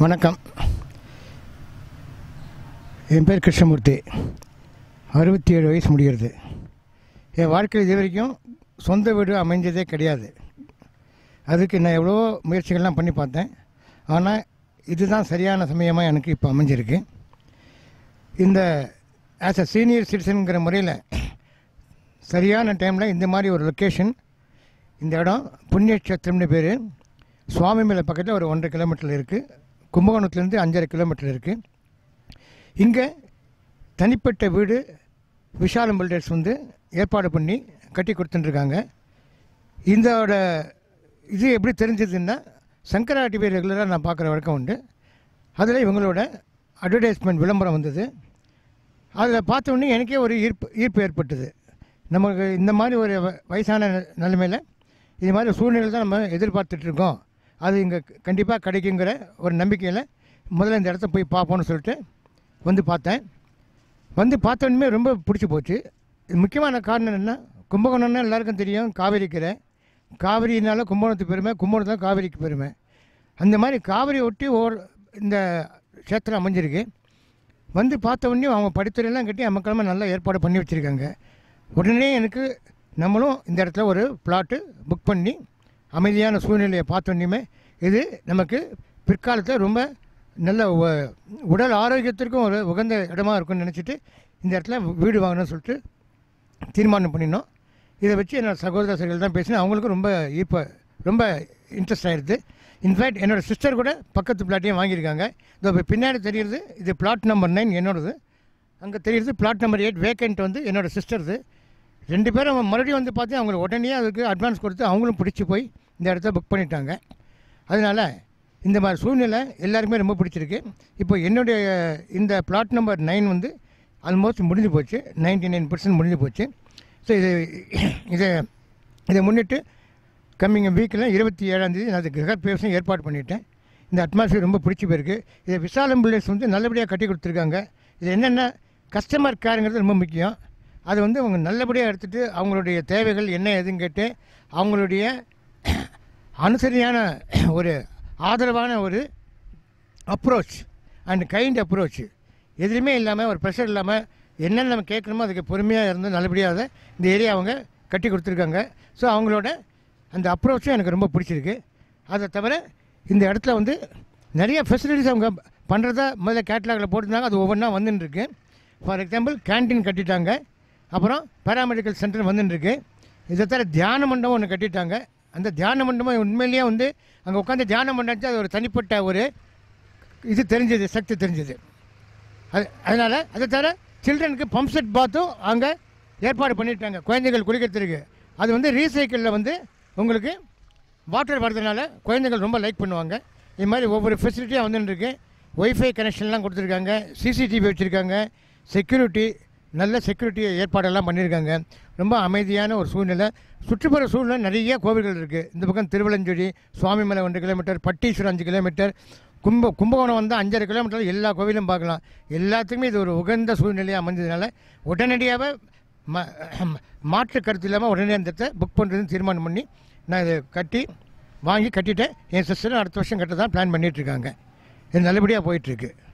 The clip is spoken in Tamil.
வணக்கம் என் பேர் கிருஷ்ணமூர்த்தி அறுபத்தி ஏழு வயசு முடிகிறது என் வாழ்க்கையில் இது வரைக்கும் சொந்த வீடு அமைஞ்சதே கிடையாது அதுக்கு நான் எவ்வளவோ முயற்சிகள்லாம் பண்ணி பார்த்தேன் ஆனால் இதுதான் சரியான சமயமாக எனக்கு இப்போ அமைஞ்சிருக்கு இந்த ஆஸ் அ சீனியர் சிட்டிசனுங்கிற முறையில் சரியான டைமில் இந்த மாதிரி ஒரு லொக்கேஷன் இந்த இடம் புண்ணியக்ஷேத்திரம்னு பேர் சுவாமிமலை பக்கத்தில் ஒரு ஒன்றரை கிலோமீட்டரில் இருக்குது கும்பகோணத்துலேருந்து அஞ்சரை கிலோமீட்டர் இருக்குது இங்கே தனிப்பட்ட வீடு விஷாலம் பில்டர்ஸ் வந்து ஏற்பாடு பண்ணி கட்டி கொடுத்துட்டுருக்காங்க இதோட இது எப்படி தெரிஞ்சதுன்னா சங்கரா டிவி ரெகுலராக நான் பார்க்குற வழக்கம் உண்டு அதில் இவங்களோட அட்வர்டைஸ்மெண்ட் விளம்பரம் வந்தது அதில் பார்த்த உடனே எனக்கே ஒரு ஈர்ப்பு ஈர்ப்பு ஏற்பட்டது நமக்கு இந்த மாதிரி ஒரு வ- வயசான நி- நிலைமையில் இது மாதிரி சூழ்நிலை தான் நம்ம எதிர்பார்த்துட்ருக்கோம் அது இங்கே கண்டிப்பாக கிடைக்குங்கிற ஒரு நம்பிக்கையில் முதல்ல இந்த இடத்த போய் பார்ப்போம்னு சொல்லிட்டு வந்து பார்த்தேன் வந்து பார்த்த உடனே ரொம்ப பிடிச்சி போச்சு இது முக்கியமான காரணம் என்ன கும்பகோணம்னா எல்லாருக்கும் தெரியும் காவேரி கரை காவிரினால கும்பகோணத்துக்கு பெருமை கும்பகோணத்தில் காவிரிக்கு பெருமை அந்த மாதிரி காவிரி ஒட்டி ஓர் இந்த க்ஷேத்திரம் அமைஞ்சிருக்கு வந்து பார்த்த உடனே அவங்க படித்துறையெல்லாம் கட்டி நமக்கிழமை நல்லா ஏற்பாடு பண்ணி வச்சுருக்காங்க உடனே எனக்கு நம்மளும் இந்த இடத்துல ஒரு பிளாட்டு புக் பண்ணி அமைதியான சூழ்நிலையை பார்த்த உடனேயுமே இது நமக்கு பிற்காலத்தில் ரொம்ப நல்ல உ- உடல் ஆரோக்கியத்திற்கும் ஒரு உகந்த இடமா இருக்கும்னு நினச்சிட்டு இந்த இடத்துல வீடு வாங்கணும்னு சொல்லிட்டு தீர்மானம் பண்ணினோம் இதை வச்சு என்னோட சகோதர சகோதரிகள் தான் பேசினேன் அவங்களுக்கும் ரொம்ப ஈர்ப்ப ரொம்ப இன்ட்ரெஸ்ட் ஆயிடுது இன்ஃபேக்ட் என்னோடய சிஸ்டர் கூட பக்கத்து பிளாட்டையும் வாங்கியிருக்காங்க இதோ இப்போ பின்னாடி தெரியுது இது பிளாட் நம்பர் நைன் என்னோடது அங்கே தெரியுது பிளாட் நம்பர் எயிட் வேக்கண்ட் வந்து என்னோடய சிஸ்டர்து ரெண்டு பேரும் அவங்க மறுபடியும் வந்து பார்த்து அவங்களுக்கு உடனே அதுக்கு அட்வான்ஸ் கொடுத்து அவங்களும் பிடிச்சி போய் இந்த இடத்த புக் பண்ணிட்டாங்க அதனால் இந்த மாதிரி சூழ்நிலை எல்லாருக்குமே ரொம்ப பிடிச்சிருக்கு இப்போ என்னுடைய இந்த பிளாட் நம்பர் நைன் வந்து ஆல்மோஸ்ட் முடிஞ்சு போச்சு நைன்டி நைன் பர்சன்ட் முடிஞ்சு போச்சு ஸோ இது இதை இதை முன்னிட்டு கம்மிங் வீக்கில் இருபத்தி ஏழாந்தேதி நான் அது கிரகப்பிரவேசம் ஏற்பாடு பண்ணிட்டேன் இந்த அட்மாஸ்பியர் ரொம்ப பிடிச்சி போயிருக்கு இதை விசாலம் பில்டர்ஸ் வந்து நல்லபடியாக கட்டி கொடுத்துருக்காங்க இது என்னென்ன கஸ்டமர் கேருங்கிறது ரொம்ப முக்கியம் அது வந்து அவங்க நல்லபடியாக எடுத்துகிட்டு அவங்களுடைய தேவைகள் என்ன ஏதுன்னு கேட்டு அவங்களுடைய அனுசரியான ஒரு ஆதரவான ஒரு அப்ரோச் அண்ட் கைண்ட் அப்ரோச் எதுலையுமே இல்லாமல் ஒரு ப்ரெஷர் இல்லாமல் என்னென்ன நம்ம கேட்கணுமோ அதுக்கு பொறுமையாக இருந்து நல்லபடியாக அதை இந்த ஏரியா அவங்க கட்டி கொடுத்துருக்காங்க ஸோ அவங்களோட அந்த அப்ரோச்சும் எனக்கு ரொம்ப பிடிச்சிருக்கு அதை தவிர இந்த இடத்துல வந்து நிறைய ஃபெசிலிட்டிஸ் அவங்க பண்ணுறதா முதல்ல கேட்லாகில் போட்டிருந்தாங்க அது ஒவ்வொன்றா வந்துன்னு இருக்கு ஃபார் எக்ஸாம்பிள் கேண்டீன் கட்டிட்டாங்க அப்புறம் பேராமெடிக்கல் சென்டர் வந்துன்னு இருக்கு இதை தவிர தியான மண்டபம் ஒன்று கட்டிட்டாங்க அந்த தியான மண்டபம் உண்மையிலேயே வந்து அங்கே உட்காந்து தியானம் பண்ணாச்சு அது ஒரு தனிப்பட்ட ஒரு இது தெரிஞ்சது சக்தி தெரிஞ்சது அது அதனால் அதை தவிர சில்ட்ரனுக்கு பம்ப் செட் பாத்தும் அங்கே ஏற்பாடு பண்ணிட்டாங்க குழந்தைகள் குளிக்கிறதுக்கு அது வந்து ரீசைக்கிளில் வந்து உங்களுக்கு வாட்டர் வரதுனால குழந்தைகள் ரொம்ப லைக் பண்ணுவாங்க இது மாதிரி ஒவ்வொரு ஃபெசிலிட்டியாக வந்துருக்கு ஒய்ஃபை கனெக்ஷன்லாம் கொடுத்துருக்காங்க சிசிடிவி வச்சுருக்காங்க செக்யூரிட்டி நல்ல செக்யூரிட்டி ஏற்பாடெல்லாம் பண்ணியிருக்காங்க ரொம்ப அமைதியான ஒரு சூழ்நிலை சுற்றுப்புற சூழ்நிலை நிறைய கோவில்கள் இருக்குது இந்த பக்கம் திருவலஞ்சொடி சுவாமிமலை ஒன்று கிலோமீட்டர் பட்டீஸ்வரம் அஞ்சு கிலோமீட்டர் கும்ப கும்பகோணம் வந்து அஞ்சரை கிலோமீட்டர் எல்லா கோவிலும் பார்க்கலாம் எல்லாத்துக்குமே இது ஒரு உகந்த சூழ்நிலையாக அமைஞ்சதுனால உடனடியாக ம மாற்று கருத்து இல்லாமல் உடனே அந்த இடத்த புக் பண்ணுறதுன்னு தீர்மானம் பண்ணி நான் இதை கட்டி வாங்கி கட்டிட்டேன் என் சிஸ்டரும் அடுத்த வருஷம் கட்ட தான் பிளான் பண்ணிகிட்ருக்காங்க இது நல்லபடியாக போயிட்டுருக்கு